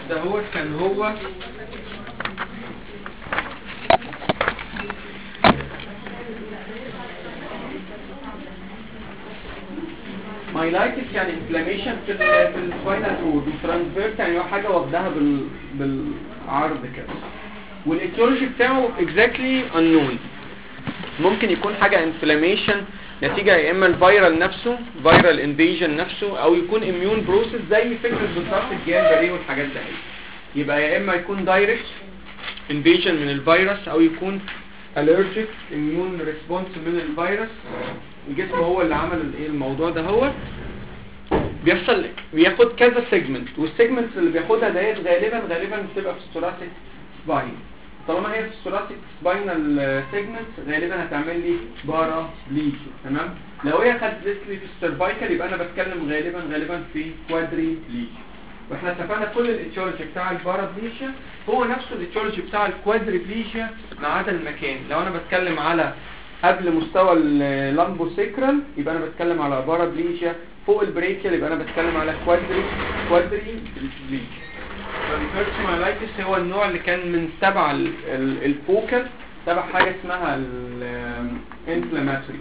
ده هو كان هو مايلايتس يعني انفلاميشن في ال في السباينال كورد وترانسفيرت يعني هو حاجه واخداها بال بالعرض كده والايتيولوجي بتاعه اكزاكتلي unknown ممكن يكون حاجه انفلاميشن نتيجه يا اما الفيرال نفسه فيرال انفيجن نفسه او يكون اميون بروسيس زي فكره بالظبط الجيان والحاجات ده يبقى يا اما يكون دايركت انفيجن من الفيروس او يكون allergic immune response من الفيروس الجسم هو اللي عمل الايه الموضوع ده هو بيحصل بياخد كذا سيجمنت والسيجمنت اللي بياخدها ديت غالبا غالبا بتبقى في الثوراسيك سباين طالما هي في الثوراسيك سباينال سيجمنت غالبا هتعمل لي بارا ليجي تمام لو هي خدت لي في السيرفايكال يبقى انا بتكلم غالبا غالبا في كوادري ليجي واحنا اتفقنا كل الايتيولوجي بتاع البارابليشيا هو نفسه الايتيولوجي بتاع الكوادريبليشيا ما عدا المكان لو انا بتكلم على قبل مستوى اللامبو سيكرال يبقى انا بتكلم على بارابليشيا فوق البريكيال يبقى انا بتكلم على كوادري كوادري بليشيا فالبيرسونالايتس هو النوع اللي كان من تبع الفوكال تبع حاجه اسمها الانفلاماتوري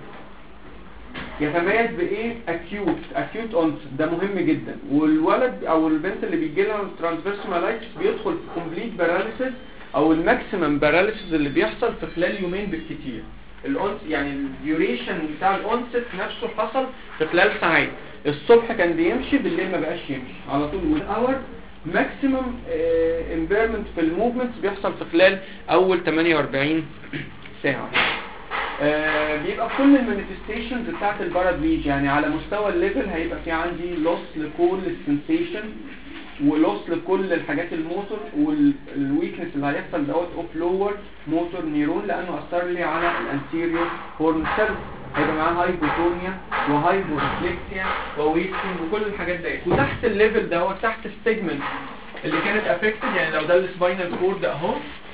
يتميز بايه اكيوت اكيوت اونس ده مهم جدا والولد او البنت اللي بيجي لها ترانسفيرس مالايتس بيدخل في كومبليت باراليسيس او الماكسيمم باراليسيس اللي بيحصل في خلال يومين بالكتير الأونس يعني الديوريشن بتاع الأونست نفسه حصل في خلال ساعات الصبح كان بيمشي بالليل ما بقاش يمشي على طول والاور ماكسيمم امبيرمنت في الموفمنتس بيحصل في خلال اول 48 ساعه آه بيبقى كل المانيفستيشنز بتاعت البارابليج يعني على مستوى الليفل هيبقى في عندي لوس لكل السنسيشن ولوس لكل الحاجات الموتور والويكنس اللي هيحصل دوت اوف لور موتور نيرون لانه اثر لي على الانتيريور هورن سيل هيبقى معاه هايبوتونيا وهايبورفليكسيا وويكسنج وكل الحاجات ديت وتحت الليفل دوت تحت السيجمنت اللي كانت افكتد يعني لو ده السباينال كورد اهو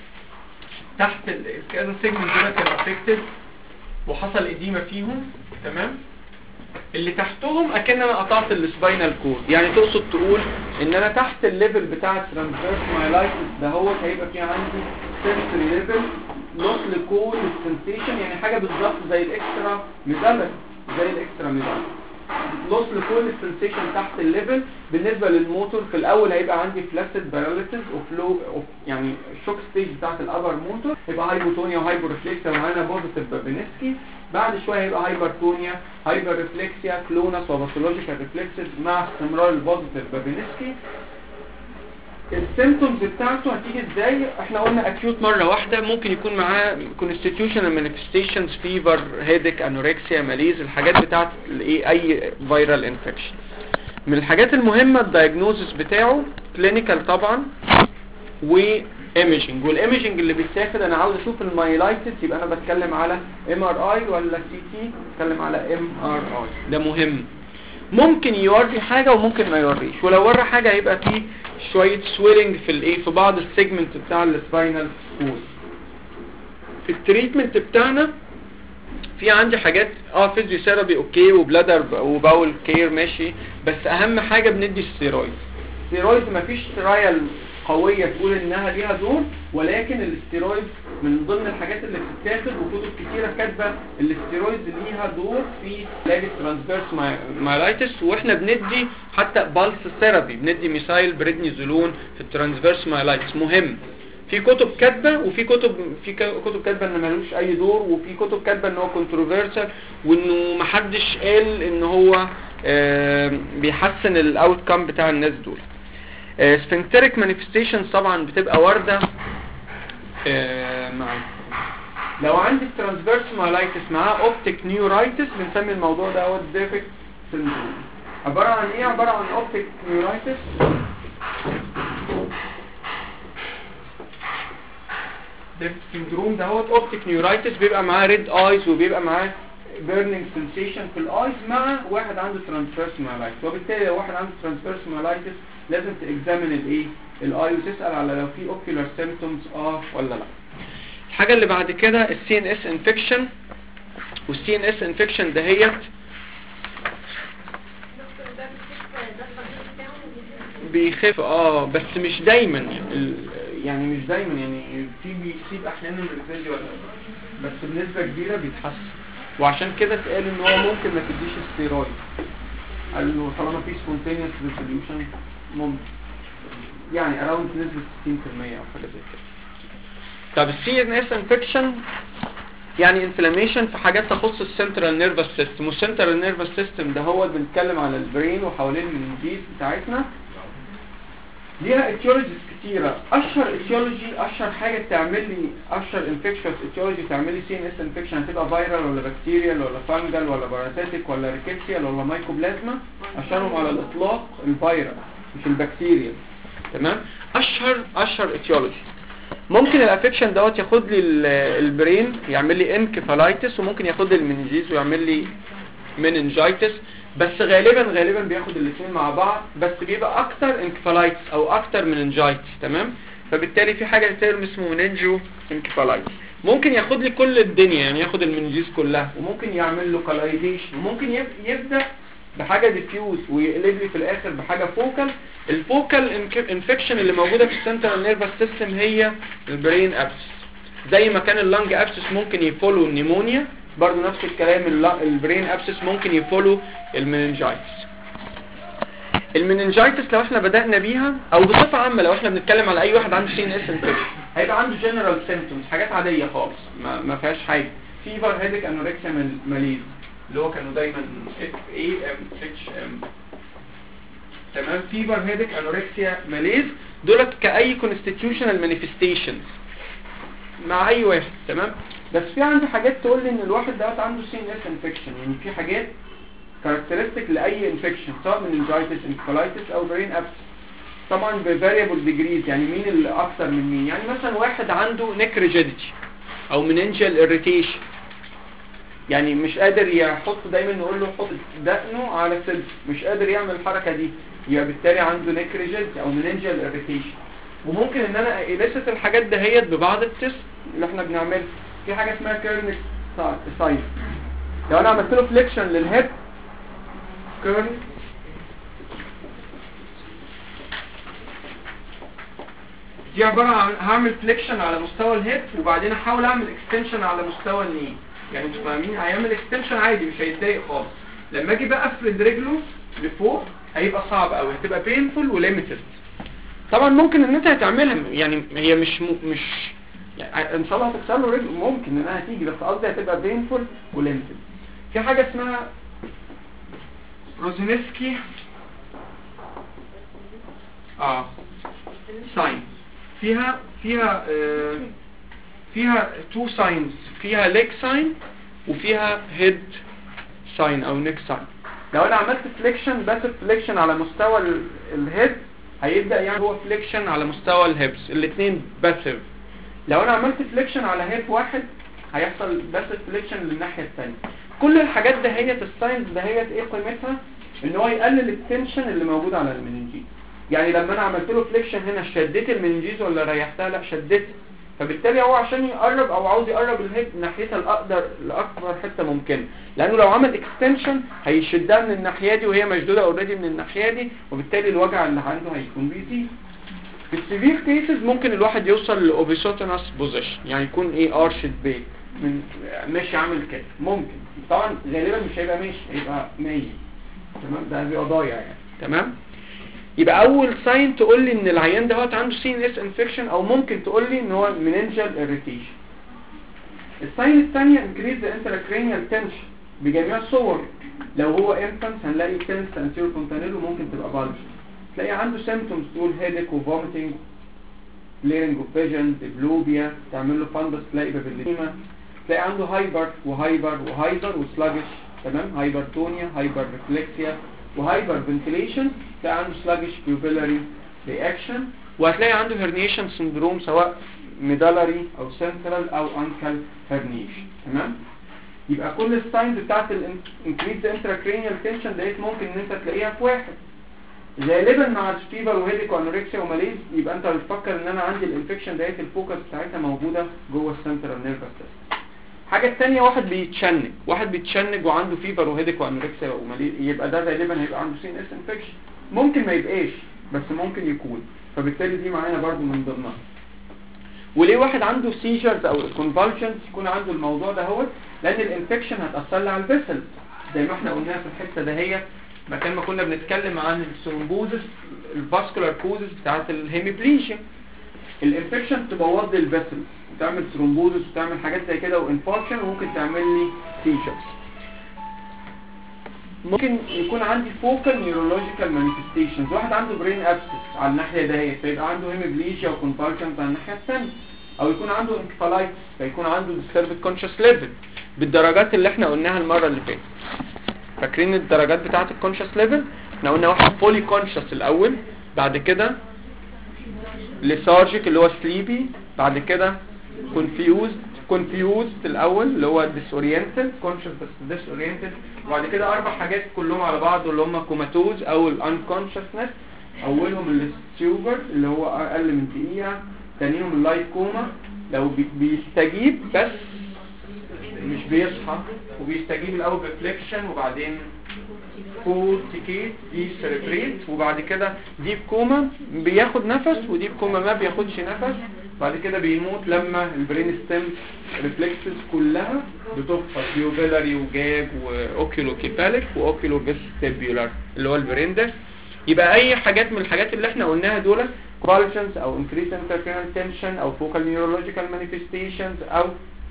تحت كذا سيجمنت دول كان افكتد وحصل اديمه فيهم تمام اللي تحتهم اكن انا قطعت السباينال كورد يعني تقصد تقول ان انا تحت الليفل بتاع الترانسفيرس مايلايتس ده هو هيبقى في عندي سنسوري ليفل لوس لكل السنسيشن يعني حاجه بالظبط زي الاكسترا ميدالر زي الاكسترا ميدالر لوس لكل السنسيشن تحت الليفل بالنسبه للموتور في الاول هيبقى عندي فلاسيد باراليسيس وفلو يعني الشوك ستيج بتاعت الابر موتور هيبقى هايبوتونيا وهايبورفليكسيا ومعانا بوزيتيف بابينسكي بعد شويه هيبقى هايبرتونيا هايبر ريفلكسيا كلونس وباثولوجيكال ريفلكسز مع استمرار البوزيتيف بابينسكي السيمتومز بتاعته هتيجي ازاي احنا قلنا اكيوت مره واحده ممكن يكون معاه كونستيتيوشنال مانيفستيشنز فيفر هيدك انوركسيا ماليز الحاجات بتاعت الايه اي فيرال انفكشن من الحاجات المهمه الدايجنوزس بتاعه كلينيكال طبعا وايميجنج والايميجنج اللي بيتاخد انا عاوز اشوف المايلايتس يبقى انا بتكلم على ام ار اي ولا سي تي بتكلم على ام ار اي ده مهم ممكن يوري حاجه وممكن ما يوريش ولو ورى حاجه هيبقى فيه شويه سويلنج في الايه في بعض السيجمنت بتاع السباينال كورد في التريتمنت بتاعنا في عندي حاجات اه فيزيوثيرابي اوكي وبلادر وباول كير ماشي بس اهم حاجه بندي الستيرويد الستيرويد مفيش ترايل قوية تقول انها ليها دور ولكن الاستيرويد من ضمن الحاجات اللي بتتاخد وكتب كتيرة كاتبة الاستيرويد ليها دور في علاج الترانسفيرس مايلايتس واحنا بندي حتى بالس ثيرابي بندي ميسايل بريدنيزولون في الترانسفيرس مايلايتس مهم في كتب كاتبه وفي كتب في كتب كاتبه ان ملوش اي دور وفي كتب كاتبه ان هو كونتروفيرسال وانه محدش قال ان هو بيحسن الاوت كام بتاع الناس دول سفنكتريك مانيفستيشنز طبعا بتبقى وارده مع لو عندي ترانسفيرس مالايتس معاه اوبتيك نيورايتس بنسمي الموضوع ده هو ديفيك سندروم عباره عن ايه عباره عن اوبتيك نيورايتس ديفيك سندروم ده هو اوبتيك نيورايتس بيبقى معاه ريد ايز وبيبقى معاه بيرنينج سنسيشن في الايز مع واحد عنده ترانسفيرس مالايتس وبالتالي لو واحد عنده ترانسفيرس مالايتس لازم تاكزامن الايه الاي وتسال على لو في اوكيولار سيمبتومز اه ولا لا الحاجه اللي بعد كده السي ان اس انفكشن والسي ان اس انفكشن دهيت بيخف اه بس مش دايما يعني ال- يعني مش دايما يعني في بيسيب احيانا الفيديو ولا بس بنسبة كبيرة بيتحسن وعشان كده اتقال ان هو ممكن ما تديش ستيرويد قال له طالما في سبونتينيوس ريسوليوشن ممكن يعني اراوند نسبة 60% او حاجة زي كده طب السي ان اس انفكشن يعني انفلاميشن في حاجات تخص السنترال نيرفس سيستم والسنترال نيرفس سيستم ده هو اللي بنتكلم على البرين وحوالين المنجيز بتاعتنا ليها اتيولوجيز كتيرة اشهر اتيولوجي اشهر حاجة تعمل لي اشهر انفكشوس اتيولوجي تعمل لي سي ان اس انفكشن هتبقى فيرال ولا بكتيريال ولا فانجل ولا باراسيتيك ولا ريكيتسيال ولا مايكوبلازما عشانهم على الاطلاق الفيرال مش البكتيريال تمام اشهر اشهر اتيولوجي ممكن الافكشن دوت ياخد لي ال- البرين يعمل لي انكفالايتس وممكن ياخد لي المننجيز ويعمل لي مننجايتس بس غالبا غالبا بياخد الاثنين مع بعض بس بيبقى اكتر انكفالايتس او اكتر مننجايتس تمام فبالتالي في حاجه ترم اسمه مننجو انكفالايتس ممكن ياخد لي كل الدنيا يعني ياخد المننجيز كلها وممكن يعمل له كلايزيشن وممكن يب- يبدا بحاجه ديفيوز ويقلب لي في الاخر بحاجه فوكال الفوكال انفكشن اللي موجوده في السنترال نيرفس سيستم هي البرين ابسس زي ما كان اللنج ابسس ممكن يفولو النيمونيا برضو نفس الكلام الل- البرين ابسس ممكن يفولو المننجايتس المننجايتس لو احنا بدأنا بيها او بصفة عامة لو احنا بنتكلم على اي واحد عنده سي ان اس انفكشن هيبقى عنده جنرال سيمبتومز حاجات عادية خالص ما, ما فيهاش حاجة فيفر هيدك انوركسيا ماليز اللي هو كانوا دايما اف اي ام اتش ام تمام فيفر هيدك انوركسيا ماليز دولت كاي كونستيتيوشنال مانيفستيشنز مع اي واحد تمام بس في عندي حاجات تقول لي ان الواحد دوت عنده سي ان اس انفكشن يعني في حاجات كاركترستيك لاي انفكشن سواء من انجايتس انكفالايتس او برين ابس طبعا بفاريبل ديجريز يعني مين اللي اكتر من مين يعني مثلا واحد عنده نيك ريجيديتي او مننجال اريتيشن يعني مش قادر يحط دايما نقول له حط دقنه على سلس مش قادر يعمل الحركه دي يبقى بالتالي عنده نيك ريجيديتي او مننجال اريتيشن وممكن ان انا الست الحاجات دهيت ببعض التست اللي احنا بنعملها في حاجه اسمها كيرن سايز لو انا عملت له فليكشن للهيب كيرن دي عبارة عن هعمل فليكشن على مستوى الهيب وبعدين احاول اعمل اكستنشن على مستوى الني يعني انتوا فاهمين هيعمل اكستنشن عادي مش هيتضايق خالص لما اجي بقى افرد رجله لفوق هيبقى صعب قوي هتبقى بينفول وليميتد طبعا ممكن ان انت هتعملها يعني هي مش م... مش يعني ان شاء الله هتكسر له رجله ممكن انها تيجي بس قصدي هتبقى بينفول وليميتد في حاجه اسمها روزينسكي اه ساين فيها فيها آه فيها تو ساينز فيها ليج ساين وفيها هيد ساين او نيك ساين لو انا عملت فليكشن بس فليكشن على مستوى ال- الهيد هيبدا يعني هو فليكشن على مستوى الهيبس الاثنين باسيف لو انا عملت فليكشن على هيب واحد هيحصل بس فليكشن للناحيه الثانيه كل الحاجات دهيت الساينز دهيت ايه قيمتها ان هو يقلل التنشن اللي موجود على المننجيز يعني لما انا عملت له فليكشن هنا شديت المننجيز ولا ريحتها لا شدتها فبالتالي هو عشان يقرب او عاوز يقرب الهيد ناحيتها الاقدر لاكبر حته ممكنه لانه لو عمل اكستنشن هيشدها من الناحيه دي وهي مشدوده اوريدي من الناحيه دي وبالتالي الوجع اللي عنده هيكون بيزيد في السيفير كيسز ممكن الواحد يوصل لاوبيسوتونس بوزيشن يعني يكون ايه ارشد بيك من ماشي عامل كده ممكن طبعا غالبا مش هيبقى ماشي هيبقى ميت تمام ده بيبقى ضايع يعني تمام يبقى اول ساين تقول لي ان العيان دوت عنده سي ان اس انفكشن او ممكن تقول لي ان هو مننجال اريتيشن الساين الثانيه انكريز ذا انتراكرينيال تنشن بجميع الصور لو هو انفانت هنلاقي تنس انتيرو كونتانيل وممكن تبقى بالج تلاقي عنده سيمبتومز تقول هيدك وفوميتنج بليرنج اوف فيجن ديبلوبيا تعمل له فاندس تلاقي بابليما تلاقي عنده هايبر وهايبر وهايبر وسلاجش تمام هايبرتونيا هايبر ريفلكسيا وهايبر فنتيليشن تلاقي عنده سلاجش بيوبيلاري رياكشن وهتلاقي عنده هرنيشن سندروم سواء ميدالري او سنترال او انكل هرنيشن تمام يبقى كل الساينز بتاعت الانكريز انتراكرينيال تنشن ديت ممكن ان انت تلاقيها في واحد غالبا مع الفيفر وهيديك وانوركسيا وماليز يبقى انت بتفكر ان انا عندي الانفكشن ديت الفوكس بتاعتها موجوده جوه السنترال نيرفس سيستم حاجة التانية واحد بيتشنج واحد بيتشنج وعنده فيبر وهيدك وانوركسيا ومالي يبقى ده غالبا هيبقى عنده سي ان اس انفكشن ممكن ما يبقاش بس ممكن يكون فبالتالي دي معانا برضو من ضمنها وليه واحد عنده سيجرز او كونفالشنز يكون عنده الموضوع ده هو لان الانفكشن هتاثر لي على الفيسل زي ما احنا قلناها في الحته ده هي مكان ما كنا بنتكلم عن الثرومبوزس الفاسكولار كوزس بتاعت الهيميبليشيا الانفكشن تبوظ لي الفيسل وتعمل ثرومبوزس وتعمل حاجات زي كده وانفاركشن وممكن تعمل لي سيجرز ممكن يكون عندي فوكال نيورولوجيكال مانيفستيشنز واحد عنده برين ابسس على الناحيه دهيت فيبقى عنده هيموبليجيا وكونفالشنز على الناحيه الثانيه او يكون عنده انكفالايتس فيكون عنده disturbed كونشس ليفل بالدرجات اللي احنا قلناها المره اللي فاتت فاكرين الدرجات بتاعه الكونشس ليفل احنا قلنا واحد فولي كونشس الاول بعد كده ليثارجيك اللي هو سليبي بعد كده confused confused الاول اللي هو disoriented conscious بس disoriented وبعد كده اربع حاجات كلهم على بعض اللي هم كوماتوز او الانكونشسنس اولهم الستيوبر اللي هو اقل من دقيقه ثانيهم اللايت كوما لو بي- بيستجيب بس مش بيصحى وبيستجيب الاول بفليكشن وبعدين كورتيكيت دي سيربريت وبعد كده ديب كوما بياخد نفس وديب كوما ما بياخدش نفس بعد كده بيموت لما البرين ستيم ريفلكسز كلها بتفقد بيوبيلاري وجاج واوكيولو كيفاليك واوكيولو فيستيبيولار اللي هو البرين ده يبقى اي حاجات من الحاجات اللي احنا قلناها دول convulsions او increased intracranial tension او focal neurological manifestations او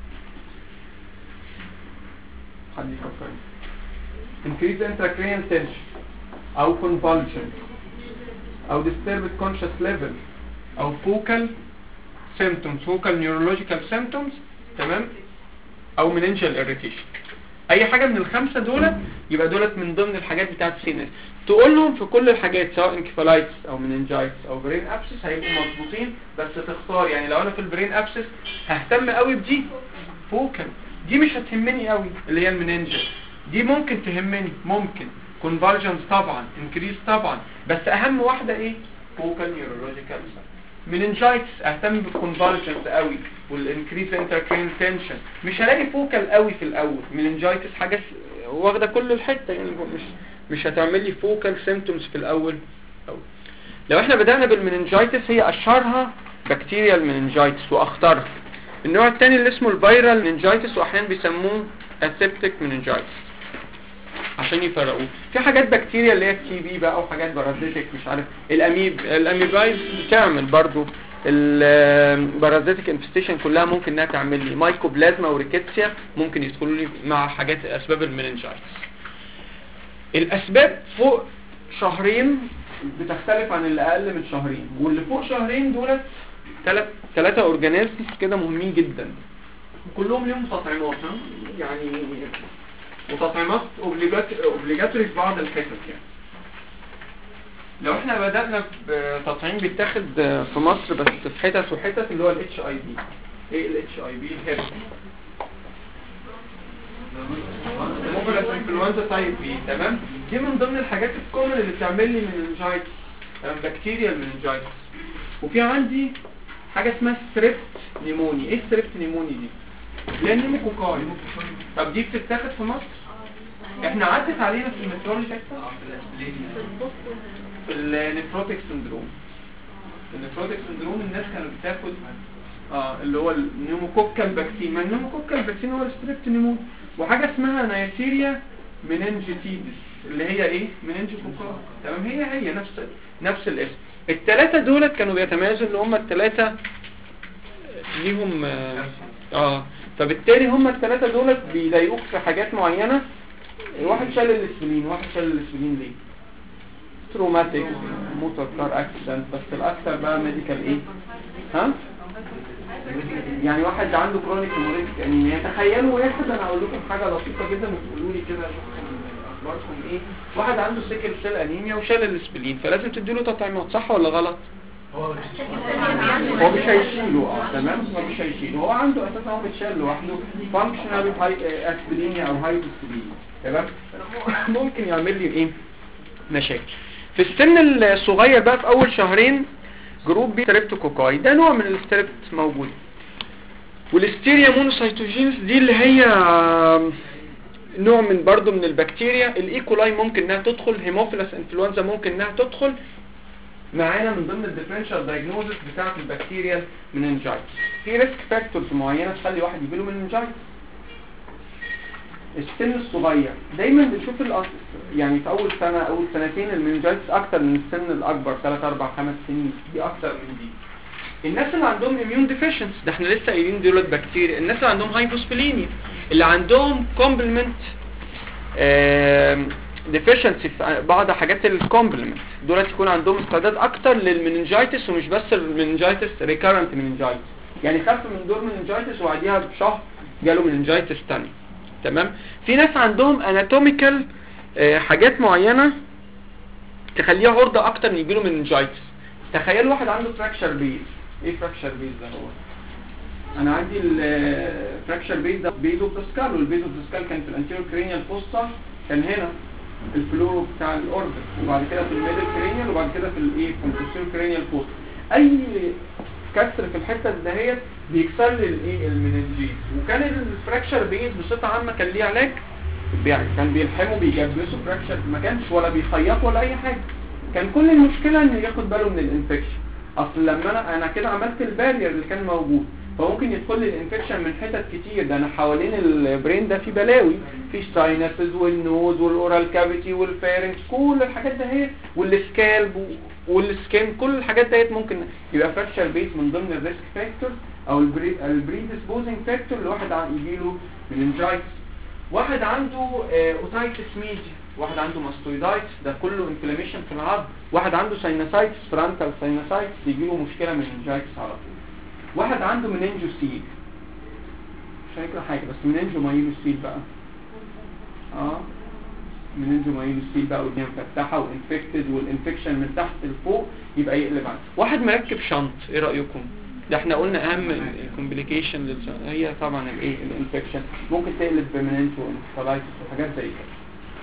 حد يفكر increased intracranial tension او convulsions او disturbed conscious level او focal symptoms focal neurological symptoms تمام او meningeal irritation اي حاجة من الخمسة دولت يبقى دولت من ضمن الحاجات بتاعت السينس تقولهم في كل الحاجات سواء انكفالايتس او مننجايتس او برين ابسس هيبقوا مظبوطين بس تختار يعني لو انا في البرين ابسس ههتم قوي بدي فوكال دي مش هتهمني قوي اللي هي المننجل دي ممكن تهمني ممكن كونفالجنس طبعا انكريز طبعا بس اهم واحدة ايه فوكال نيورولوجيكال مننجايتس اهتم بالكونفالجنس قوي والانكريز انتركرين تنشن مش هلاقي فوكال قوي في الاول مننجايتس حاجه س- واخده كل الحته يعني مش مش هتعمل لي فوكال سيمتومز في الاول أوي. لو احنا بدأنا بالمننجايتس هي اشهرها بكتيريال مننجايتس واخطرها النوع الثاني اللي اسمه الفيرال مننجايتس واحيانا بيسموه اسيبتيك مننجايتس عشان يفرقوه في حاجات بكتيريا اللي هي التي بي بقى او حاجات بارازيتك مش عارف الاميب الاميبايز بتعمل برضو البارازيتك انفستيشن كلها ممكن انها تعمل لي مايكوبلازما وريكيتسيا ممكن يدخلوا لي مع حاجات اسباب المننجايتس الاسباب فوق شهرين بتختلف عن اللي اقل من شهرين واللي فوق شهرين دولت ثلاث ثلاثه اورجانيزمز كده مهمين جدا كلهم ليهم تطعيمات ها؟ يعني وتطعيمات اوبليجاتوري في بعض الحتت يعني لو احنا بدأنا بتطعيم بيتاخد في مصر بس في حتت وحتت اللي هو الاتش اي بي ايه الاتش اي بي الهيب ممكن انفلونزا تايب بي تمام دي من ضمن الحاجات الكومن اللي بتعمل لي مننجايتس بكتيريا المننجايتس وفي عندي حاجه اسمها ستريبت نيموني ايه ستريبت نيموني دي لان نيموكوكاي طب دي بتتاخد في مصر احنا عدت علينا في المترولوجي في النفروتيك سندروم النفروتيك سندروم الناس كانت بتاخد اه اللي هو النيوموكوكال باكتين ما النيوموكوكال باكتين هو الستريبت نيمون وحاجه اسمها نيسيريا مننجيتيدس اللي هي ايه مننجيكوكال تمام هي هي نفس نفس الاسم الثلاثه دولت كانوا بيتميزوا ان هم الثلاثه ليهم اه, آه. فبالتالي هم الثلاثه دولت بيضايقوك في حاجات معينه واحد شال الاسبرين واحد شال الاسبرين ليه تروماتيك موتور كار اكسيدنت بس الاكثر بقى ميديكال ايه ها يعني واحد عنده كرونيك هيموريتيك انيميا تخيلوا واحد انا اقول لكم حاجه لطيفه جدا وتقولوا لي كده شوفوا اخباركم ايه واحد عنده سيكل سيل انيميا وشال الاسبرين فلازم تديله تطعيمات صح ولا غلط هو مش هيشيله اه تمام هو مش هيشيله هو عنده اساسا هو متشال لوحده فانكشنال هاي اسبرينيا او هاي اسبرينيا تمام ممكن يعمل لي ايه مشاكل في السن الصغير بقى في اول شهرين جروب بي ستريبتوكوكاي ده نوع من الستريبت موجود والستيريا مونوسيتوجينز دي اللي هي نوع من برضو من البكتيريا الايكولاي ممكن انها تدخل هيموفيلس انفلونزا ممكن انها تدخل معانا من ضمن الديفرنشال دايجنوزس بتاعه البكتيريا مننجايتس في ريسك فاكتورز معينه تخلي واحد يجيله مننجايتس السن الصغير دايما بنشوف الأص... يعني في اول سنه اول سنتين المننجايتس اكتر من السن الاكبر 3 4 5 سنين دي اكتر من دي الناس اللي عندهم اميون ديفيشنس ده احنا لسه قايلين دول بكتيريا الناس اللي عندهم هايبوسبلينيا اللي عندهم كومبلمنت ديفيشنسي في بعض حاجات الكومبلمنت دولت يكون عندهم استعداد اكتر للمننجايتس ومش بس المننجايتس ريكارنت مننجايتس يعني خف من دور مننجايتس وبعديها بشهر جاله مننجايتس تاني تمام في ناس عندهم اناتوميكال حاجات معينه تخليه عرضه اكتر ان يجيله مننجايتس تخيل واحد عنده فراكشر بيز ايه فراكشر بيز ده هو انا عندي الفراكشر بيز ده بيز اوف ذا سكال والبيز اوف ذا سكال كان في الانتيريور كرينيال فوسطا كان هنا الفلو بتاع الاوربت وبعد كده في الميدل كرينيال وبعد كده في الايه في البوستيريور كرينيال فوسطا اي كسر في الحته دهيت بيكسر لي الايه المننجيز وكان الفراكشر بيز بصفه عامه كان ليه علاج يعني كان بيلحموا بيجبسوا فراكشر ما كانش ولا بيخيطوا ولا اي حاجه كان كل المشكله انه ياخد باله من الانفكشن اصل لما انا انا كده عملت البارير اللي كان موجود فممكن يدخل لي الانفكشن من حتت كتير ده انا حوالين البرين ده في بلاوي في ساينسز والنوز والاورال كافيتي والفارنكس كل الحاجات ده هي والسكالب والسكين كل الحاجات ديت ممكن يبقى فراكشر بيس من ضمن الريسك فاكتور او البريديسبوزنج فاكتور لواحد يجي له مننجايتس واحد عنده اوتايتس ميديا واحد عنده ماستويدايتس ده كله انفلاميشن في العظم واحد عنده ساينوسايتس فرانتال ساينوسايتس بيجي له مشكله مننجايتس على طول واحد عنده مننجو سيل مش هيكره حاجه بس مننجو مايلو سيل بقى اه مننجو مايلو سيل بقى ودي مفتحه وانفكتد والانفكشن من تحت لفوق يبقى يقلب عنه واحد مركب شنط ايه رايكم ده احنا قلنا اهم الكومبليكيشن هي طبعا الايه الانفكشن ممكن تقلب بمننجو انفلايتس وحاجات زي كده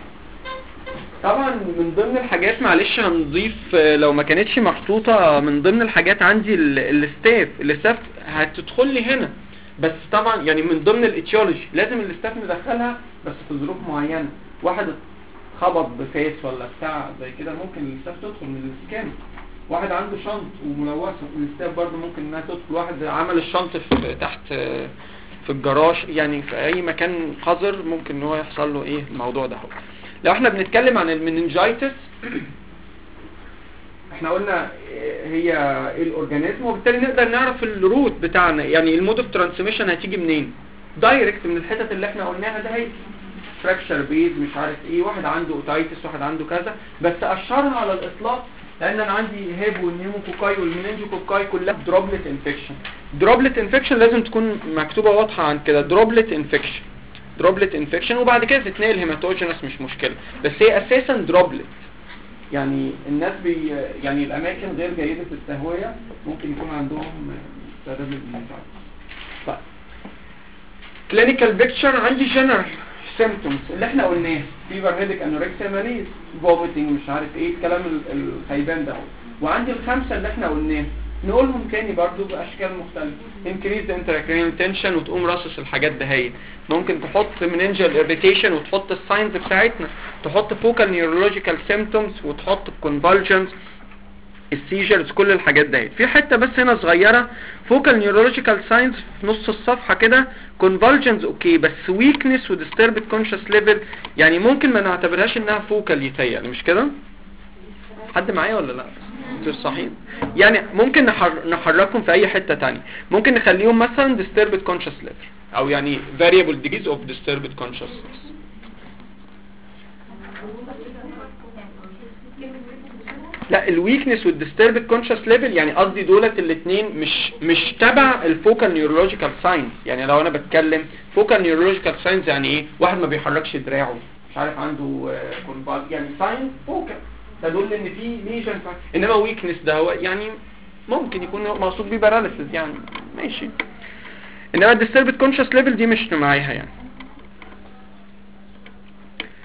طبعا من ضمن الحاجات معلش هنضيف لو ما كانتش محطوطة من ضمن الحاجات عندي الاستاف الاستاف هتدخل لي هنا بس طبعا يعني من ضمن الاتيولوجي لازم الاستاف ندخلها بس في ظروف معينة واحد خبط بفاس ولا بتاع زي كده ممكن الاستاف تدخل من السكان واحد عنده شنط وملوثة الاستاف برضه ممكن انها تدخل واحد عمل الشنط في تحت في الجراج يعني في اي مكان قذر ممكن ان هو يحصل له ايه الموضوع ده هو لو احنا بنتكلم عن المننجايتس احنا قلنا هي ايه الاورجانيزم وبالتالي نقدر نعرف الروت بتاعنا يعني المود اوف ترانسميشن هتيجي منين دايركت من الحتت اللي احنا قلناها ده هي فراكشر بيز مش عارف ايه واحد عنده اوتايتس واحد عنده كذا بس اشهرها على الاطلاق لان انا عندي هيب والنيموكوكاي والمننجوكوكاي كلها دروبلت انفكشن دروبلت انفكشن لازم تكون مكتوبه واضحه عن كده دروبلت انفكشن دروبلت انفكشن وبعد كده تتنقل هيماتوجينس مش مشكله بس هي اساسا دروبلت يعني الناس بي يعني الاماكن غير جيده التهويه ممكن يكون عندهم استعداد للمناعه طيب كلينيكال بيكتشر عندي جنرال سيمبتومز اللي احنا قلناه فيبر هيدك انوركسيا ماليز فوميتنج مش عارف ايه الكلام الخيبان ده وعندي الخمسه اللي احنا قلناه نقولهم تاني برضو باشكال مختلفه increase intracranial tension وتقوم راصص الحاجات دهيت ممكن تحط meningeal irritation وتحط الساينز بتاعتنا تحط focal neurological symptoms وتحط convulsions السيجرز كل الحاجات دهيت في حته بس هنا صغيره focal neurological signs في نص الصفحه كده convulsions اوكي بس weakness و disturbed conscious level يعني ممكن ما نعتبرهاش انها focal يتهيألي مش كده حد معايا ولا لا انتوا صحيح يعني ممكن نحر... نحركهم في اي حتة تانية ممكن نخليهم مثلا disturbed conscious level او يعني variable degrees of disturbed consciousness لا الويكنس والديستربد كونشس ليفل يعني قصدي دولت الاثنين مش مش تبع الفوكال نيورولوجيكال ساينز يعني لو انا بتكلم فوكال نيورولوجيكال ساينز يعني ايه واحد ما بيحركش دراعه مش عارف عنده كونفال يعني ساين فوكال تدل ان في ليجن انما ويكنس ده هو يعني ممكن يكون مقصود بيه باراليسيس يعني ماشي انما الديستربد كونشس ليفل دي مش معاها يعني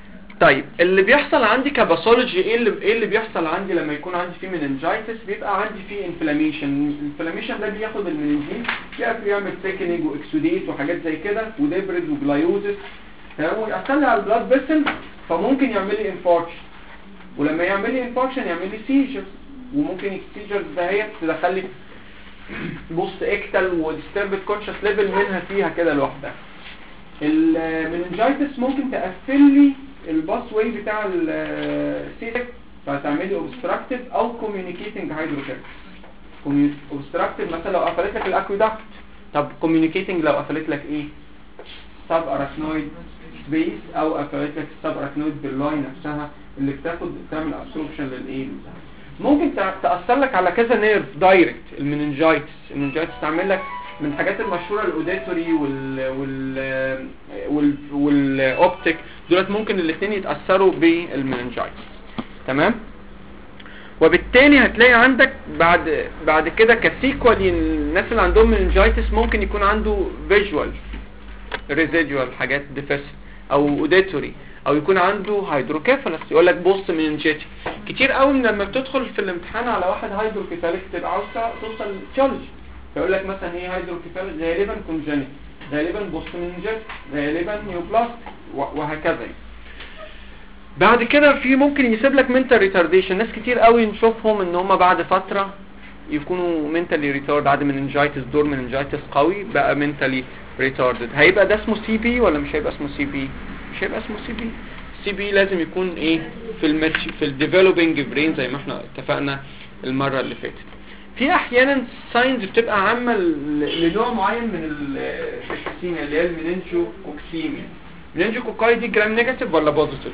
طيب اللي بيحصل عندي كباثولوجي ايه اللي ايه اللي بيحصل عندي لما يكون عندي فيه مننجايتس بيبقى عندي فيه انفلاميشن الانفلاميشن ده بياخد المننجين يعمل ثيكنينج واكسوديت وحاجات زي كده وديبريد وجلايوزس تمام ويأثر لي على البلاد فيسل فممكن يعمل لي انفاركشن ولما يعمل لي انفاركشن يعمل لي سيجرز وممكن السيجرز ده هي تدخل لي بوست اكتل وديستربت كونشس ليفل منها فيها كده لوحدها المننجايتس ممكن تقفل لي الباس واي بتاع السيتك فتعمل لي اوبستراكتيف او كوميونيكيتنج هيدروكيرس اوبستراكتيف مثلا لو قفلت لك الاكويدكت طب كوميونيكيتنج لو قفلت لك ايه سب اراكنويد سبيس او قفلت لك السب اراكنويد باللاي نفسها اللي بتاخد تعمل ابسوربشن للايه ممكن تاثر لك على كذا نيرف دايركت المننجايتس المننجايتس تعمل لك من الحاجات المشهوره الاوديتوري وال وال وال والاوبتيك دولت ممكن الاثنين يتاثروا بالمننجايتس تمام وبالتالي هتلاقي عندك بعد بعد كده كسيكوال الناس اللي عندهم مننجايتس ممكن يكون عنده فيجوال ريزيدوال حاجات ديفيسل او اوديتوري او يكون عنده هيدروكيفالس يقول لك بص مننجيتي كتير قوي من لما بتدخل في الامتحان على واحد هيدروكيفالس تبقى عاوز توصل للتيولوجي فيقول لك مثلا هي هيدروكيفالس غالبا كونجنيت غالبا بوست مننجيت غالبا نيوبلاست وهكذا يعني. بعد كده في ممكن يسيب لك منتال ريتارديشن ناس كتير قوي نشوفهم ان هم بعد فتره يكونوا منتالي ريتارد بعد مننجايتس دور مننجايتس قوي بقى منتالي ريتاردد هيبقى ده اسمه سي بي ولا مش هيبقى اسمه سي بي مش هيبقى اسمه سي بي سي بي لازم يكون ايه في الماتش في الديفلوبينج برين زي ما احنا اتفقنا المره اللي فاتت في احيانا ساينز بتبقى عامه لنوع معين من الشخصيه اللي هي المننجو كوكسيميا مننجو كوكاي دي جرام نيجاتيف ولا بوزيتيف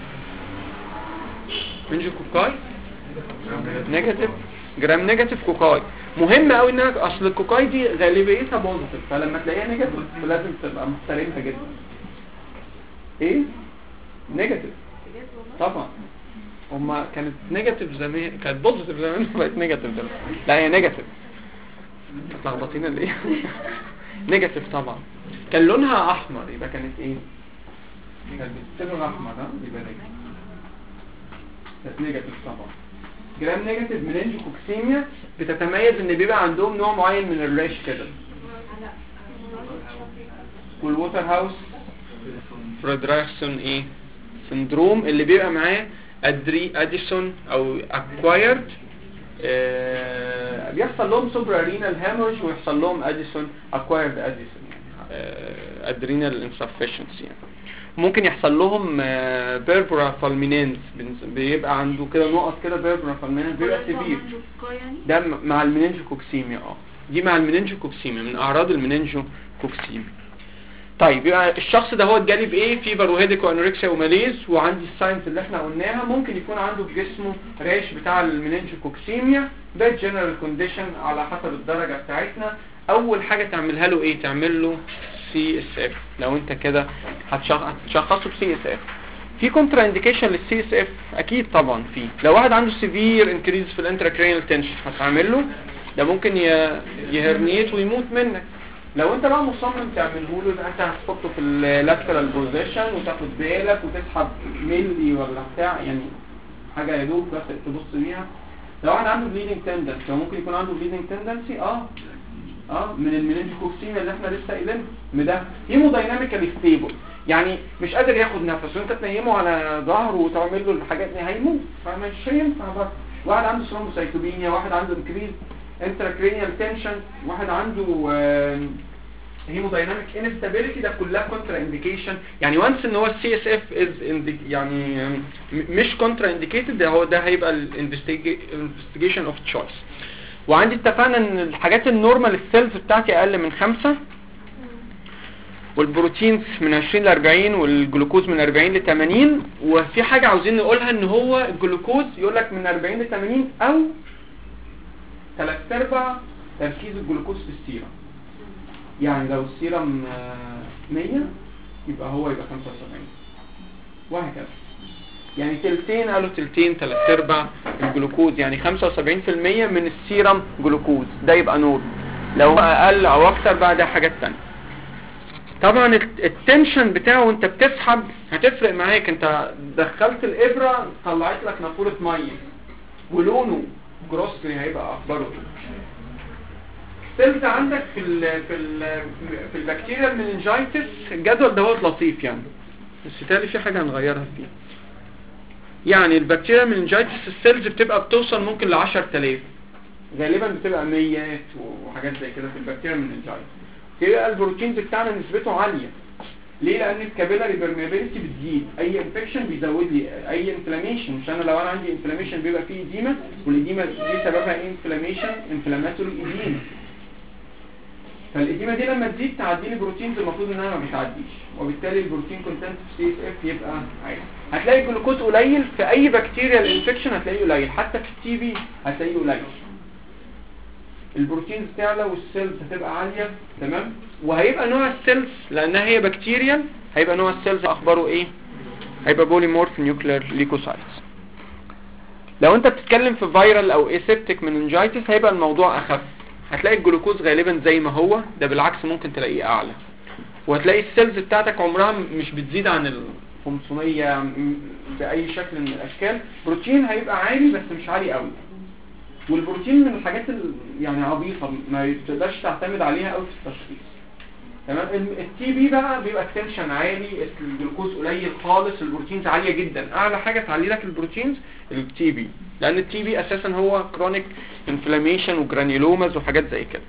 مننجو كوكاي نيجاتيف جرام نيجاتيف كوكاي مهم قوي انك اصل الكوكاي دي غالبيتها بوزيتيف فلما تلاقيها نيجاتيف لازم تبقى محترمها جدا ايه نيجاتيف طبعا هما كانت نيجاتيف زمان كانت بوزيتيف زمان بقت نيجاتيف دلوقتي لا هي نيجاتيف اتلخبطينا ليه نيجاتيف طبعا كان لونها احمر يبقى كانت ايه كانت بتلون احمر ها يبقى نيجاتيف كانت نيجاتيف طبعا جرام نيجاتيف مننجوكوكسيميا بتتميز ان بيبقى عندهم نوع معين من الريش كده والووتر هاوس فريدراكسون ايه سندروم اللي بيبقى معاه ادري اديسون او اكوايرد آه بيحصل لهم سوبرا رينال هامورج ويحصل لهم اديسون اكوايرد اديسون يعني آه ادرينال انسفشنسي يعني ممكن يحصل لهم بيربرا فالمينينز بيبقى عنده كده نقط كده بيربرا فالمينينز بيبقى سيفير ده مع المننجوكوكسيميا اه دي مع المننجوكوكسيميا من اعراض المننجوكوكسيميا طيب يبقى الشخص ده هو اتجالي بايه فيفر وهيديك وانوركسيا وماليز وعندي الساينز اللي احنا قلناها ممكن يكون عنده في جسمه ريش بتاع المننجوكوكسيميا ده جنرال كونديشن على حسب الدرجه بتاعتنا اول حاجه تعملها له ايه تعمل له سي اس اف لو انت كده هتشخصه بسي اس اف في كونترا انديكيشن للسي اس اف اكيد طبعا في لو واحد عنده سيفير انكريز في الانتراكرينال تنشن هتعمل له ده ممكن يهرنيت ويموت منك لو انت بقى مصمم تعمله له انت هتحطه في اللاترال بوزيشن وتاخد بالك وتسحب ملي ولا بتاع يعني حاجه يا دوب بس تبص بيها لو واحد عنده بليدنج تندنسي ممكن يكون عنده بليدنج تندنسي اه اه من المننجوكوكسيميا اللي احنا لسه قايلينها ده هيمودايناميكالي ستيبل يعني مش قادر ياخد نفس وانت تنيمه على ظهره وتعمل له الحاجات دي هيموت فمش هينفع بقى واحد عنده ثرومبوسايتوبينيا واحد عنده انكريز انتراكرينيال تنشن واحد عنده هيمودايناميك انستابيليتي ده كلها كونترا انديكيشن يعني وانس ان هو السي اس اف از يعني مش كونترا انديكيتد ده هو ده هيبقى الانفستيجيشن اوف تشويس وعندي اتفقنا ان الحاجات النورمال السيلز بتاعتي اقل من خمسة والبروتينز من 20 ل 40 والجلوكوز من 40 ل 80 وفي حاجة عاوزين نقولها ان هو الجلوكوز يقول لك من 40 ل 80 او 3 ارباع تركيز الجلوكوز في السيرم يعني لو السيرم 100 يبقى هو يبقى 75 وهكذا يعني تلتين قالوا تلتين تلات ارباع الجلوكوز يعني 75% من السيرم جلوكوز ده يبقى نور لو اقل او اكتر بقى ده حاجات تانية طبعا الت- التنشن بتاعه وانت بتسحب هتفرق معاك انت دخلت الابره طلعت لك نافوره ميه ولونه جروسلي هيبقى اخباره ايه السيلز عندك في ال في ال في البكتيريا المننجايتس الجدول دوت لطيف يعني بس تالي في حاجه هنغيرها فيه يعني البكتيريا المننجايتس السيلز بتبقى بتوصل ممكن ل 10000 غالبا بتبقى 100 وحاجات زي كده في البكتيريا المننجايتس تبقى البروتينز بتاعنا نسبته عاليه ليه لان الكابيلاري بيرميابيلتي بتزيد اي انفكشن بيزود لي اي انفلاميشن مش انا لو انا عندي انفلاميشن بيبقى فيه ايديما والايديما دي سببها ايه انفلاميشن انفلاماتوري ايديما فالايديما دي لما تزيد تعدي لي بروتينز المفروض انها ما بتعديش وبالتالي البروتين كونتنت في سي اس اف يبقى عالي هتلاقي الجلوكوز قليل في اي بكتيريا الانفكشن هتلاقيه قليل حتى في التي بي هتلاقيه قليل البروتينز تعلى والسيلز هتبقى عالية تمام وهيبقى نوع السيلز لانها هي بكتيريال هيبقى نوع السيلز اخباره ايه هيبقى بوليمورف نيوكلير ليكوسايتس لو انت بتتكلم في فيرال او اسيبتيك مننجايتس هيبقى الموضوع اخف هتلاقي الجلوكوز غالبا زي ما هو ده بالعكس ممكن تلاقيه اعلى وهتلاقي السيلز بتاعتك عمرها مش بتزيد عن ال 500 م- باي شكل من الاشكال بروتين هيبقى عالي بس مش عالي قوي والبروتين من الحاجات ال- يعني عبيطه ما تقدرش تعتمد عليها قوي في التشخيص تمام التي بي بقى بيبقى التنشن عالي الجلوكوز قليل خالص البروتينز عاليه جدا اعلى حاجه تعلي لك البروتينز التي بي لان التي بي اساسا هو كرونيك انفلاميشن وجرانيولوماز وحاجات زي كده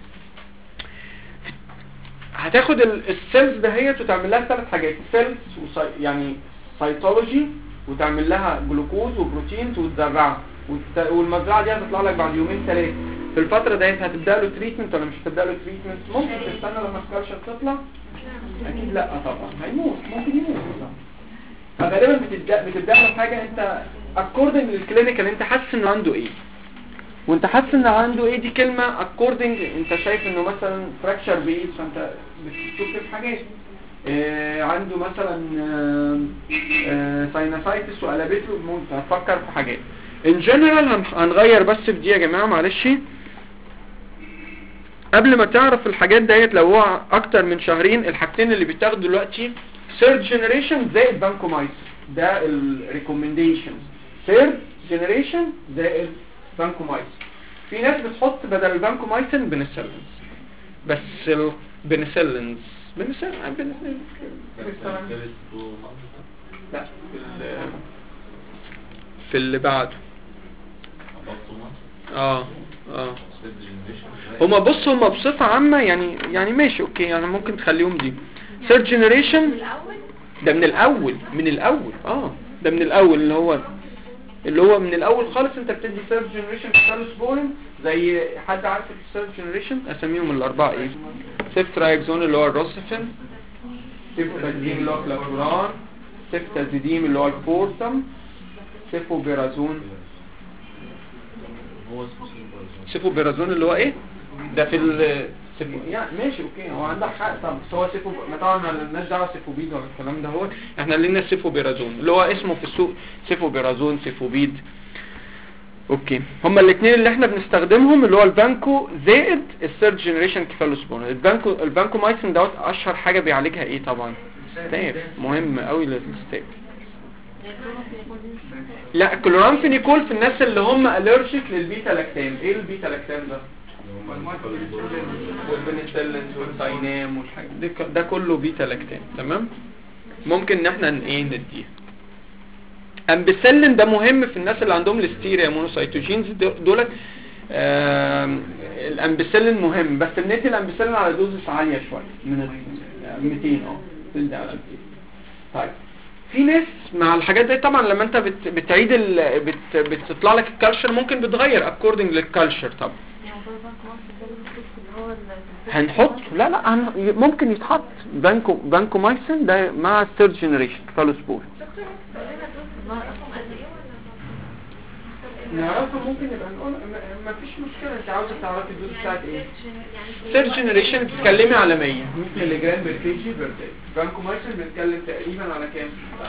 هتاخد ال- السيلز دهيت وتعمل لها ثلاث حاجات سيلز وسي... يعني سيتولوجي وتعمل لها جلوكوز وبروتينز وتزرعها وت... والمزرعه دي هتطلع لك بعد يومين ثلاثه في الفتره ديت هتبدا له تريتمنت ولا مش هتبدا له تريتمنت ممكن تستنى لما الكالشر تطلع اكيد لا طبعا هيموت ممكن يموت طبعا فغالبا بتبدا بتبدا له حاجه انت اكوردنج للكلينيكال انت حاسس انه عنده ايه وانت حاسس ان عنده ايه دي كلمة اكوردنج انت شايف انه مثلا فراكشر بيس فانت بتشوف في حاجات اه عنده مثلا ساينوسايتس وقلبت له ممكن هتفكر في حاجات ان جنرال هنغير بس في دي يا جماعه معلش قبل ما تعرف الحاجات ديت لو هو اكتر من شهرين الحاجتين اللي بيتاخدوا دلوقتي ثيرد جنريشن زائد بانكومايسين ده الريكومنديشن ثيرد جنريشن زائد بانكومايسين في ناس بتحط بدل البانكومايسين بنسلينز بس البنسلينز بنسلين بنسلين لا في ال- في اللي بعده اه اه هما بص هما بصفة عامة يعني يعني ماشي اوكي يعني ممكن تخليهم دي third generation الأول ده من الاول من الاول اه ده من الاول اللي هو اللي هو من الاول خالص انت بتدي third generation سبورين زي حد عارف third generation اساميهم الاربعه ايه سيفترايكزون اللي هو الروسفين سيفتازيديم اللي هو كلافوران سيفتازيديم اللي هو الفورتم سيفوبيرازون هو اسمه سيمبرزون سيفوبيرازون اللي هو ايه ده في ال سيفو يعني ماشي اوكي هو عندك حق طب بس هو سيفو ما طبعا مالناش دعوه سيفوبيد ولا الكلام ده هو احنا لينا سيفوبيرازون اللي هو اسمه في السوق سيفوبيرازون سيفوبيد اوكي هما الاثنين اللي احنا بنستخدمهم اللي هو البانكو زائد الثيرد جنريشن كيفالوسبون البانكو البانكو مايسين دوت اشهر حاجه بيعالجها ايه طبعا ستاف مهم قوي للستاف لا كلورامفينيكول في الناس اللي هم الرجيك للبيتا لاكتام ايه البيتا لاكتام ده والبنسلينز والداينام والحاجات دي ك- ده كله بيتا لاكتام تمام ممكن ان احنا ن- ايه نديه امبيسلين ده مهم في الناس اللي عندهم الستيريا مونوسايتوجينز دو- دولت آم، الامبيسلين مهم بس بندي الامبيسلين على دوزس عاليه شويه من ال 200 اه بندي على 200 طيب في ناس مع الحاجات دي طبعا لما انت بت بتعيد ال بت بتطلع لك الكالشر ممكن بتغير اكوردنج للكالشر طبعا يعني هو البنك مصر ده اللي هو ال- هنحط لا لا هن... ممكن يتحط بانكو بانكو مايسن ده مع الثيرد جنريشن فالوسبور دكتور ممكن تقول لنا دوز الظاهر اصلا قد ايه ولا نعرفه ممكن نبقى نقول ما فيش مشكله انت عاوزه تعرفي الدوز بتاعت ايه يعني ثيرد جنريشن بتتكلمي على 100 100 مللي جرام بير كي جي بير داي بانكو مايسن بنتكلم تقريبا على كام؟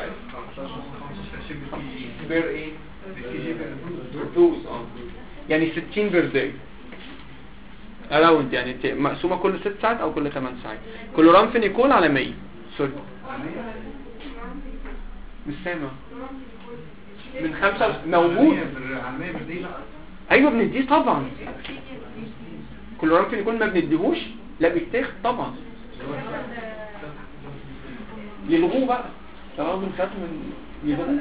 بير ايه؟ بير دوز اه يعني 60 بير داي اراوند يعني ت- مقسومه كل 6 ساعات او كل 8 ساعات كلورامفينيكول على 100 سوري مش سامع من خمسة موجود العالمية بدي لا ايوه بنديه طبعا كلورامفينيكول ما بنديهوش لا بيتاخد طبعا يلغوه بقى طالما بنخاف من يلغوه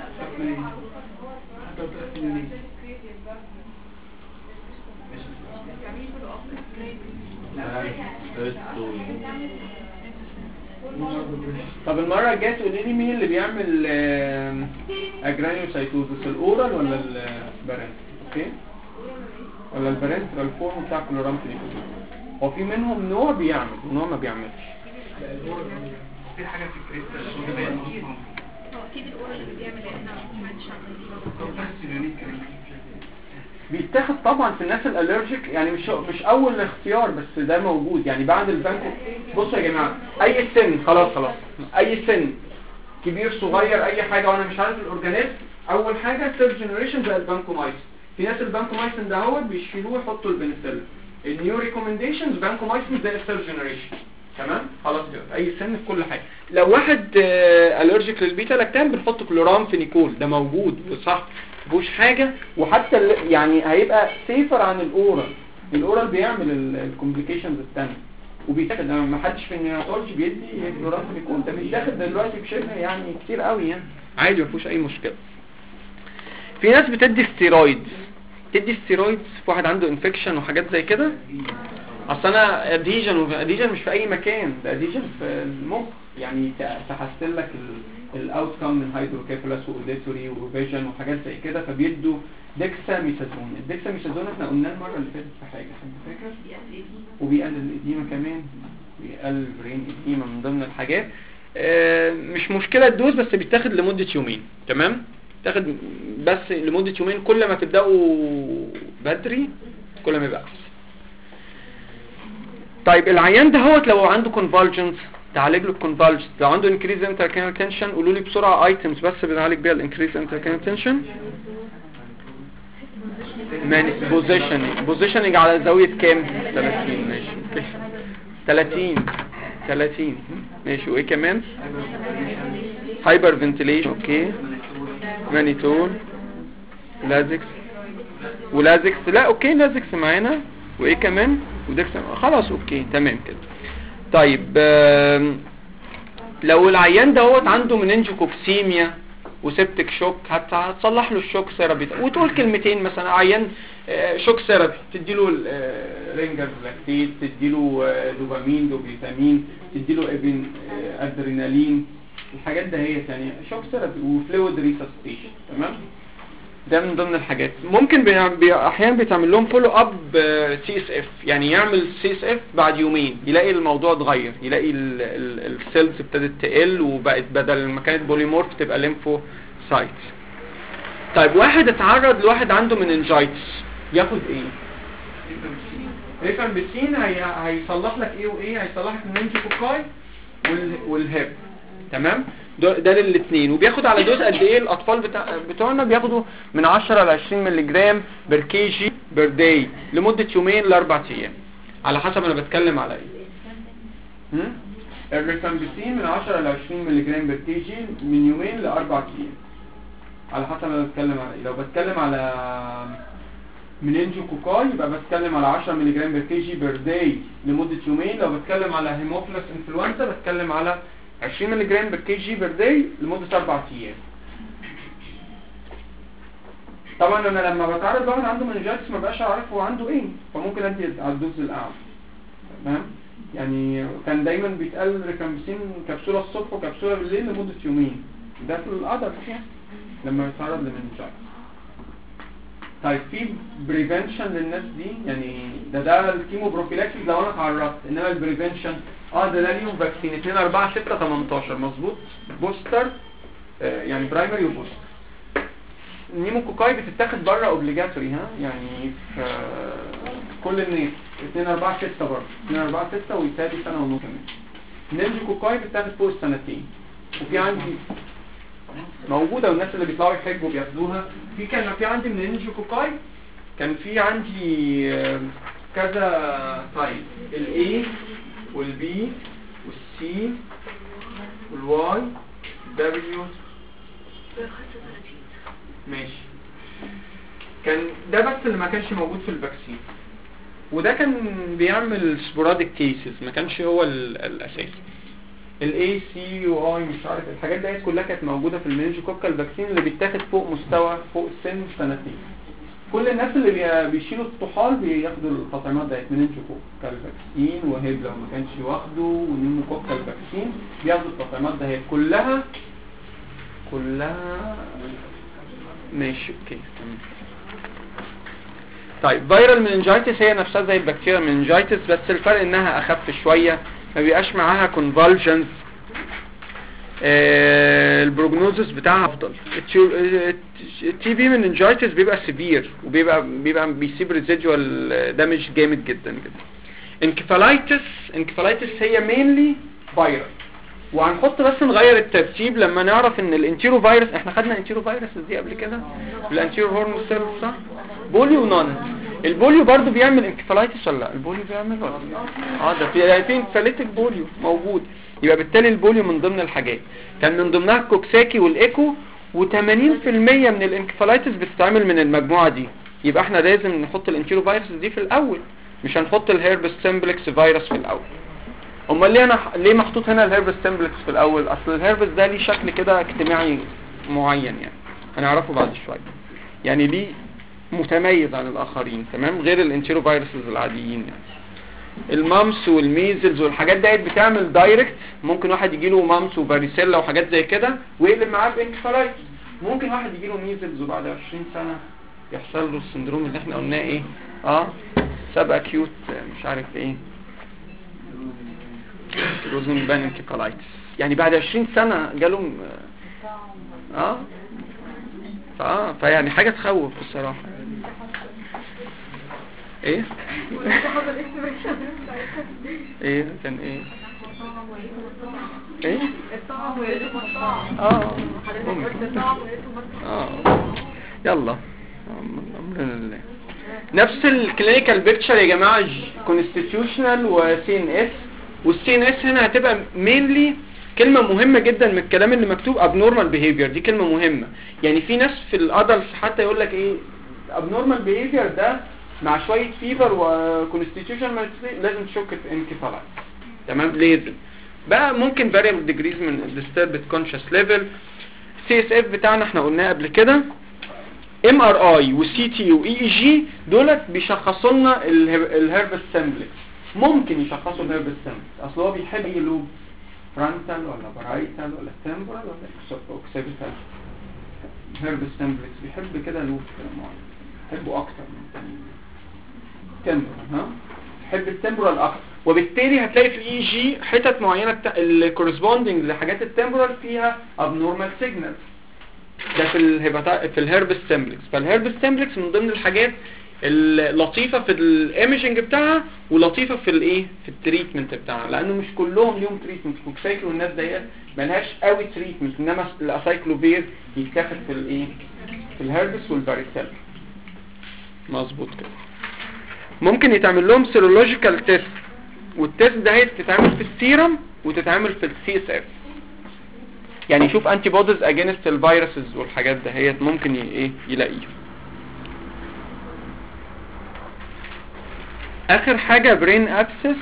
طب المرة الجاية تقولي لي مين اللي بيعمل اجرانيوسايتوزس الاورال ولا البرنت اوكي ولا البرنترال فورم بتاع كلورامفينيكول هو في منهم نوع بيعمل ونوع ما بيعملش في حاجة في الكريستال هو اكيد الاورال اللي بيعمل اللي احنا ما سمعتش عنه بس اليونيك بيتاخد طبعا في الناس الالرجيك يعني مش مش اول اختيار بس ده موجود يعني بعد البنك بصوا يا جماعه اي سن خلاص خلاص اي سن كبير صغير اي حاجه وانا مش عارف الاورجانيزم اول حاجه ثيرد جنريشن زي البانكومايسين في ناس البانكومايسين ده هو بيشيلوه يحطوا البنسلين النيو ريكومنديشنز بانكومايسين زي الثيرد جنريشن تمام خلاص كده في اي سن في كل حاجه لو واحد الرجيك للبيتا لاكتام بنحط كلورامفينيكول ده موجود وصح مفيهوش حاجه وحتى ال- يعني هيبقى سيفر عن الاورال الاورال بيعمل الكومبليكيشنز الثانيه وبيتاخد لما ما حدش في النيوناتولوجي بيدي كلورامفينيكول ده بيتاخد دلوقتي بشبه يعني كتير قوي يعني عادي مفيهوش اي مشكله في ناس بتدي ستيرويدز تدي ستيرويدز في واحد عنده انفكشن وحاجات زي كده اصل انا اديجن اديجن مش في اي مكان ده اديجن في المخ يعني ت- تحسن لك الاوتكم من هيدروكيفالس واوديتوري وفيجن وحاجات زي كده فبيدوا ديكساميثازون الديكساميثازون احنا قلناه المره اللي فاتت في حاجه حد فاكر وبيقلل الاديمه كمان بيقلل برين اديمه من ضمن الحاجات آه، مش مشكله الدوز بس بيتاخد لمده يومين تمام تاخد بس لمده يومين كل ما تبداوا بدري كل ما يبقى احسن طيب العيان ده هو لو عنده كونفالجنس تعالج له الكونفالجنس لو عنده انكريز انتركينال تنشن قولوا لي بسرعه ايتمز بس بنعالج بيها الانكريز انتركينال تنشن بوزيشننج بوزيشننج على زاويه كام 30 ماشي أوكي. 30 30 ماشي وايه كمان هايبر فنتيليشن اوكي مانيتول لازكس ولازكس لا اوكي لازكس معانا وايه كمان ودكس خلاص اوكي تمام كده طيب آم، لو العيان دوت عنده مننجوكوكسيميا وسبتك شوك هت- هتصلح له الشوك ثيرابي ده. وتقول كلمتين مثلا عيان آه، شوك ثيرابي تديله رينجر لاكتيت تديله آه، دوبامين دوبيتامين تديله ابن آه، ادرينالين الحاجات ده هي يعني شوك ثيرابي وفلويد ريسستيشن تمام ده من ضمن الحاجات ممكن بي... بي... احيانا بيتعمل لهم فولو اب سي اس اف يعني يعمل سي اس اف بعد يومين يلاقي الموضوع اتغير يلاقي السيلز ابتدت تقل وبقت بدل ما كانت بوليمورف تبقى ليمفو سايتس طيب واحد اتعرض لواحد عنده مننجايتس ياخد ايه ريفامبيسين هي... هيصلح لك ايه وايه هيصلح لك المنجيكوكاي وال... والهيب تمام ده ده للاثنين وبياخد على دوز قد ايه الاطفال بتاع بتوعنا بياخدوا من 10 ل 20 مللي جرام بير كي جي بير داي لمده يومين لاربع ايام على حسب انا بتكلم على ايه هم؟ الريفامبيسين من 10 ل 20 مللي جرام بير كي جي من يومين لاربع ايام على حسب انا بتكلم على ايه لو بتكلم على مننجو كوكاي يبقى بتكلم على 10 مللي جرام بير كي جي بير داي لمده يومين لو بتكلم على هيموفيلس انفلونزا بتكلم على 20 مللي جرام بير كي جي بير داي لمده اربع ايام طبعا انا لما بتعرض واحد عنده منجاتس ما بقاش عارف هو عنده ايه فممكن ادي على الدوز الاعلى تمام يعني كان دايما بيتقال ريكامبسين كبسوله الصبح وكبسوله بالليل لمده يومين ده في القدر يعني لما يتعرض لمنجاتس طيب في بريفنشن للناس دي يعني ده ده الكيمو بروفيلاكسيس لو انا اتعرضت انما البريفنشن اه ده ده ليهم فاكسين 2 4 6 18 مظبوط بوستر آه يعني برايمري وبوستر النيموكوكاي بتتاخد بره اوبليجاتوري ها يعني في آه، كل الناس 2 4 6 برضه 2 4 6 ويتابع سنه ونص كمان النيموكوكاي بتتاخد فوق السنتين وفي عندي موجوده والناس اللي بيطلعوا يحجوا بياخدوها في كان في عندي من النينجو كوكاي كان في عندي آه، كذا تايب الاي والبي والسي والواي دبليو ماشي كان ده بس اللي ما كانش موجود في الفاكسين وده كان بيعمل سبوراديك كيسز ما كانش هو ال- الاساسي الاي سي واي مش عارف الحاجات ديت كلها كانت موجوده في المنينجوكوكال فاكسين اللي بيتاخد فوق مستوى فوق السن سنتين كل الناس اللي بي- بيشيلوا الطحال بياخدوا التطعيمات ديت منينجوكوكال فاكسين وهيب لو ما كانش واخده ونيموكوكال فاكسين بياخدوا التطعيمات ديت كلها كلها ماشي اوكي تمام طيب فيرال مننجايتس هي نفسها زي البكتيريا مننجايتس بس الفرق انها اخف شويه ما بيبقاش معاها كونفالجنز البروجنوزس بتاعها افضل التي بي مننجايتس بيبقى سيفير وبيبقى بيبقى بيسيب ريزيدوال دامج جامد جدا جدا انكفالايتس انكفالايتس هي مينلي فيروس وهنحط بس نغير الترتيب لما نعرف ان الانتيرو فيروس احنا خدنا انتيرو فيروس دي قبل كده الانتيرو هورن سيل صح بوليو نون البوليو برضو بيعمل انكفالايتس ولا لا البوليو بيعمل ولا لا؟ اه ده في في انكفاليتك بوليو موجود يبقى بالتالي البوليو من ضمن الحاجات كان من ضمنها الكوكساكي والايكو و80% من الانكفالايتس بتتعمل من المجموعه دي يبقى احنا لازم نحط الانتيرو فيروس دي في الاول مش هنحط الهيربس سمبلكس فيروس في الاول امال ليه انا ليه محطوط هنا الهيربس سمبلكس في الاول اصل الهيربس ده ليه شكل كده اجتماعي معين يعني هنعرفه بعد شويه يعني ليه متميز عن الاخرين تمام غير الانتيرو فيروسز العاديين يعني المامس والميزلز والحاجات ديت بتعمل دايركت ممكن واحد يجيله مامس وفاريسيلا وحاجات زي كده ويقلب معاه بانكفالايتس ممكن واحد يجيله ميزلز وبعد 20 سنه يحصل له السندروم اللي احنا قلناه ايه اه سب اكيوت مش عارف ايه روزن بان انكفالايتس يعني بعد 20 سنه جاله اه اه فيعني حاجه تخوف بصراحه ايه ايه كان ايه ايه اه ممكن. اه يلا امر لله نفس الكلينيكال بيكتشر يا جماعه كونستيتيوشنال وسي ان اس والسي ان اس هنا هتبقى مينلي كلمة مهمة جدا من الكلام اللي مكتوب abnormal behavior دي كلمة مهمة يعني في ناس في الادلتس حتى يقول لك ايه abnormal behavior ده مع شوية فيفر وكونستيتيوشن لازم تشك في انكفالايت تمام لازم بقى ممكن variable degrees من disturbed conscious level سي اس اف بتاعنا احنا قلناه قبل كده ام ار اي وسي تي واي اي جي دولت بيشخصوا لنا الهيربس سمبلكس ممكن يشخصوا الهيربس سمبلكس اصل هو بيحب ايه لوب فرونتال ولا برايتال ولا تمبرال ولا اوكسيبيتال هيربس سمبلكس بيحب كده لوب كده معين بيحبه اكتر من تمبرال ها بيحب التمبرال اكتر وبالتالي هتلاقي في الاي جي حتت معينه الكورسبوندنج لحاجات التمبرال فيها ابنورمال سيجنالز ده في الهيباتا في الهيربس سمبلكس فالهيربس سمبلكس من ضمن الحاجات اللطيفه في الايمجنج بتاعها ولطيفه في الايه في التريتمنت بتاعها لانه مش كلهم ليهم تريتمنت كوكسايكلو والناس ديت ملهاش قوي تريتمنت انما الاسايكلوفير يتاخد في الايه في الهيربس والفاريسيلا مظبوط كده ممكن يتعمل لهم سيرولوجيكال تيست والتيست ده هي تتعمل في السيرم وتتعمل في السي اس اف يعني يشوف انتي بوديز اجينست الفيروسز والحاجات دهيت ممكن ي- ايه يلاقيه اخر حاجة برين ابسس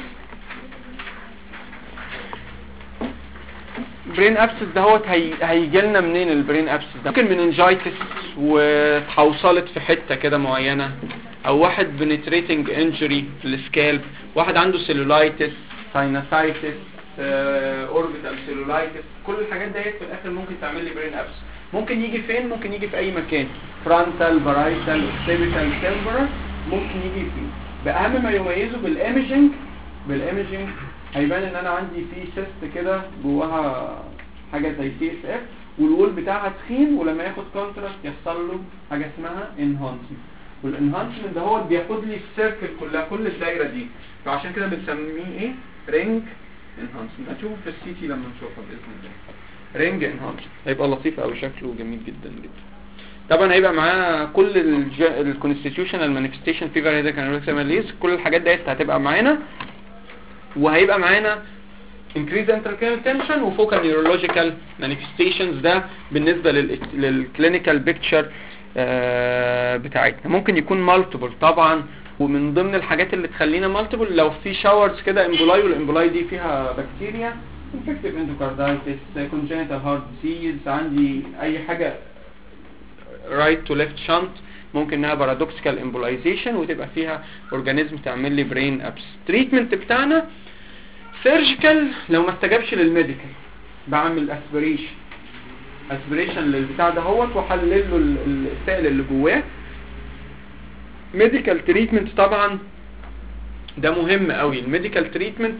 برين ابسس دهوت هي... هيجي لنا منين البرين ابسس ده ممكن مننجايتس وتحوصلت في حتة كده معينة او واحد بنتريتنج انجري في السكالب واحد عنده سيلولايتس ساينوسايتس اوربيتال سيلولايتس كل الحاجات ديت في الاخر ممكن تعمل لي برين ابس ممكن يجي فين ممكن يجي في اي مكان فرونتال بارايتال اوكسيبيتال تمبرال ممكن يجي فين باهم ما يميزه بالايمجنج بالايمجنج هيبان ان انا عندي في سيست كده جواها حاجه زي سي اس اف والوول بتاعها تخين ولما ياخد كونتراست يحصل له حاجه اسمها انهانسمنت والانهانسمنت ده هو بياخد لي السيركل كلها كل الدايره دي فعشان كده بنسميه ايه رينج انهانسمنت هتشوفه في السي تي لما نشوفها باذن الله رينج انهانسمنت هيبقى لطيف قوي شكله جميل جدا جدا طبعا هيبقى معاه كل الكونستيتيوشنال مانيفستيشن فيفر هيدك انوركسيا كل الحاجات ديت هتبقى معانا وهيبقى معانا increase intracranial tension وفوكال neurological manifestations ده بالنسبة للكلينيكال بيكتشر بتاعتنا ممكن يكون multiple طبعا ومن ضمن الحاجات اللي تخلينا multiple لو في شاورز كده امبولاي والامبولاي دي فيها بكتيريا infective endocarditis congenital heart disease عندي اي حاجة right to left shunt ممكن انها paradoxical embolization وتبقى فيها اورجانيزم تعمل لي brain abscess treatment بتاعنا سيرجيكال لو ما استجابش للميديكال بعمل اسبريشن اسبريشن للبتاع ده هوت واحلل له ال- السائل اللي جواه ميديكال تريتمنت طبعا ده مهم قوي الميديكال تريتمنت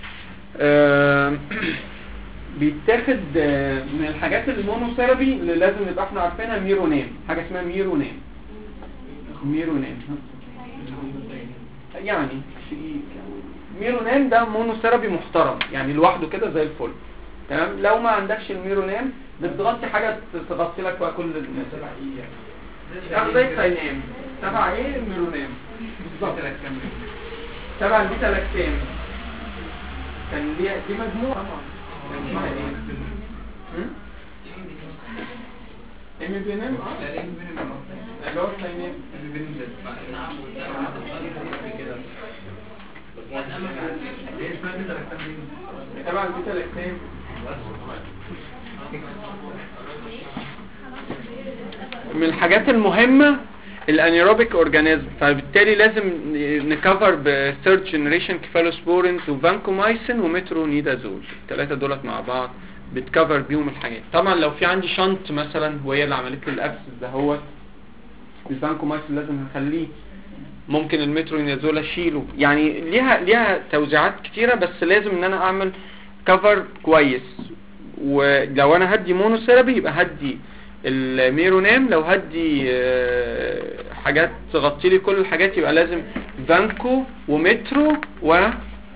بيتاخد آه، من الحاجات المونوثيرابي اللي لازم نبقى احنا عارفينها ميرونام حاجه اسمها ميرونام ميرونام ها؟ يعني في ميرونام ده مونوثيرابي محترم يعني لوحده كده زي الفل تمام لو ما عندكش الميرونام بتغطي حاجه تغطي لك بقى كل الناس يعني زي الساينام تبع ايه الميرونام بالظبط تبع البيتا لاكتام كان ليها دي مجموعه كان اسمها ايه هم؟ اميبينام اه اللي هو الساينام تبع البيتا لاكتام من الحاجات المهمة الانيروبيك اورجانيزم فبالتالي لازم نكفر بثيرد جنريشن كيفالوسبورينز وفانكومايسين ومترونيدازول الثلاثه دولت مع بعض بتكفر بيهم الحاجات طبعا لو في عندي شنط مثلا وهي اللي عملت لي الابسس ده هو الفانكومايسين لازم هخليه ممكن المترونيدازول اشيله يعني ليها ليها توزيعات كتيره بس لازم ان انا اعمل كفر كويس ولو انا هدي مونوثيرابي يبقى هدي الميرونام لو هدي آه، حاجات تغطي لي كل الحاجات يبقى لازم فانكو ومترو و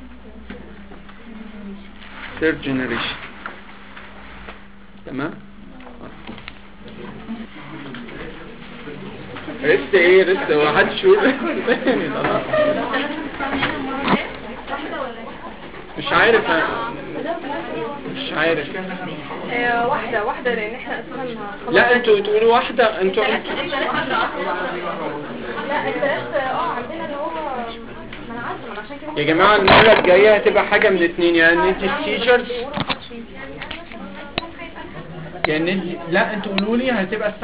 third generation تمام رست ايه رست هو محدش يقول تاني خلاص. مش عارف أنا- مش عارف هي واحدة واحدة لأن احنا أساسا خلاص لا انتوا تقولوا واحدة انتوا لا الثلاث اه عندنا اللي هو ما انا عارفة ما أنا عشان كده يا جماعة المرة الجاية هتبقى حاجة من اتنين يعني ندي السيجرز يعني ندي لا انتوا قولوا لي هتبقى الساعة